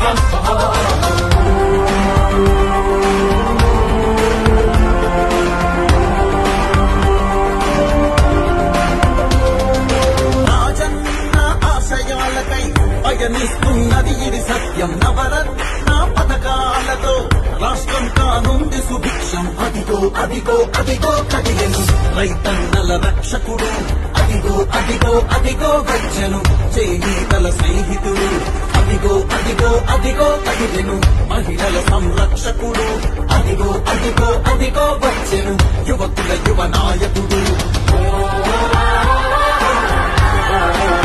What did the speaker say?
రాజన్న ఆశయాలకై పయనిస్తున్నది ఇది సత్యం నవరత్న పథకాలతో రాష్ట్రం కానుంది సుభిక్షం అదిగో అదిగో అదిగో కదిలెను రైతన్నల రక్షకుడు అదిగో అదిగో అదిగో వచ్చెను చేనేతల స్నేహితుడు అదిగో అదిగో అదిగో కదిలెను మహిళల సంరక్షకుడు అదిగో అదిగో అదిగో వచ్చెను యువకుల యువ నాయకుడు